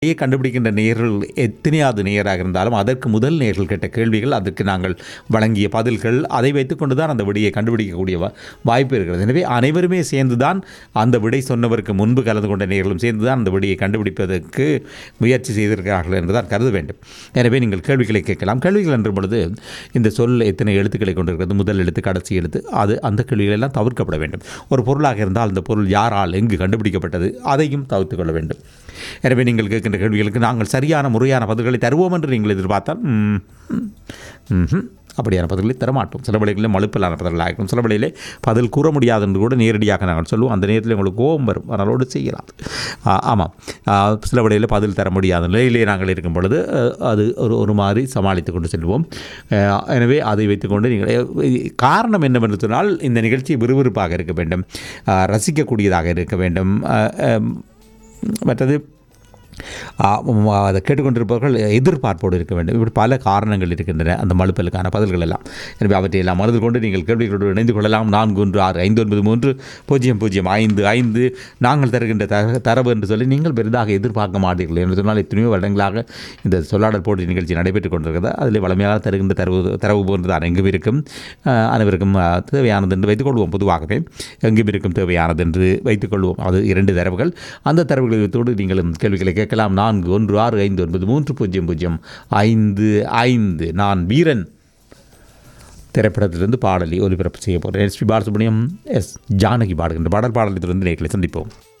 இதையே கண்டுபிடிக்கின்ற நேர்கள் எத்தனையாவது நேயராக இருந்தாலும் அதற்கு முதல் நேர்கள் கேட்ட கேள்விகள் அதற்கு நாங்கள் வழங்கிய பதில்கள் அதை வைத்துக்கொண்டு தான் அந்த விடையை கண்டுபிடிக்கக்கூடிய வா- வாய்ப்பு இருக்கிறது எனவே அனைவருமே சேர்ந்து தான் அந்த விடை சொன்னவருக்கு முன்பு கலந்து கொண்ட நேர்களும் சேர்ந்து தான் அந்த விடையை கண்டுபிடிப்பதற்கு முயற்சி செய்திருக்கிறார்கள் என்று தான் கருத வேண்டும் எனவே நீங்கள் கேள்விகளை கேட்கலாம் கேள்விகள் என்ற பொழுது இந்த சொல் எத்தனை எழுத்துக்களை கொண்டிருக்கிறது முதல் எழுத்து கடைசி எழுத்து அது அந்த கேள்விகள் எல்லாம் தவிர்க்கப்பட வேண்டும் ஒரு பொருளாக இருந்தால் அந்த பொருள் யாரால் எங்கு கண்டுபிடிக்கப்பட்டது அதையும் தவிர்த்து கொள்ள வேண்டும் எனவே நீங்கள் கேட்கின்ற கேள்விகளுக்கு நாங்கள் சரியான முறையான பதில்களை தருவோம் என்று நீங்கள் எதிர்பார்த்தால் ம், ம், ம்ஹும். அப்படியான பதில்களை தரமாட்டோம் சில வழிகளில் மழுப்பலான பதில்களாக இருக்கும் சில வழியிலே பதில் கூற முடியாது என்று கூட நேரடியாக நாங்கள் சொல்லுவோம் அந்த நேரத்தில் உங்களுக்கு கோபம் வரும் அதனோடு செய்யலாம் ஆ, ஆமாம் ஆ, சில வழியில் பதில் தர முடியாத நிலையிலே நாங்கள் இருக்கும் பொழுது அ, அது ஒரு ஒரு மாதிரி சமாளித்து கொண்டு செல்வோம் அ, எனவே அதை வைத்துக்கொண்டு நீங்கள் அ, காரணம் என்னவென்று சொன்னால் இந்த நிகழ்ச்சி விறுவிறுப்பாக இருக்க வேண்டும் ஆ, ரசிக்கக்கூடியதாக இருக்க வேண்டும் அ, அம், மற்றது ஆ, உம், அதை கேட்டுக்கொண்டிருப்பவர்கள் எதிர்பார்ப்போடு இருக்க வேண்டும் இப்படி பல காரணங்கள் இருக்கின்றன அந்த மழுப்பலுக்கான பதில்கள் எல்லாம் எனவே அவற்றை எல்லாம் மனதில் கொண்டு நீங்கள் கேள்விகளோடு இணைந்து கொள்ளலாம் நான்கு ஒன்று ஆறு ஐந்து ஒன்பது மூன்று பூஜ்ஜியம் பூஜ்ஜியம் ஐந்து ஐந்து நாங்கள் தருகின்ற தர தரவு என்று சொல்லி நீங்கள் பெரிதாக எதிர்பார்க்க மாட்டீர்கள் என்று சொன்னால் எத்தனையோ வருடங்களாக இந்த சொல்லாடல் போட்டி நிகழ்ச்சி நடைபெற்றுக் கொண்டிருக்கிறது அதில் வளமையாக தருகின்ற தரவு தரவு போன்று தான் எங்கும் இருக்கும் ஆ, அனைவருக்கும் ஆ, தேவையானது என்று வைத்துக்கொள்வோம் பொதுவாகவே எங்கும் இருக்கும் தேவையானது என்று வைத்துக்கொள்வோம் அது இரண்டு தரவுகள் அந்த தரவுகளை வைத்தோடு நீங்களும் கேள்விகளை கேட்கலாம் நான்கு ஒன்று ஆறு ஐந்து ஒன்பது மூன்று பூஜ்ஜியம் பூஜ்ஜியம் ஐந்து ஐந்து நான் வீரன் திரைப்படத்திலிருந்து பாடலை ஒலிபரப்பு செய்ய போகிறேன் எஸ்பி பாலசுப்ரமணியம் எஸ் ஜானகி பாடுகின்ற பாடல் பாடலிலிருந்து நேர்களை சந்திப்போம்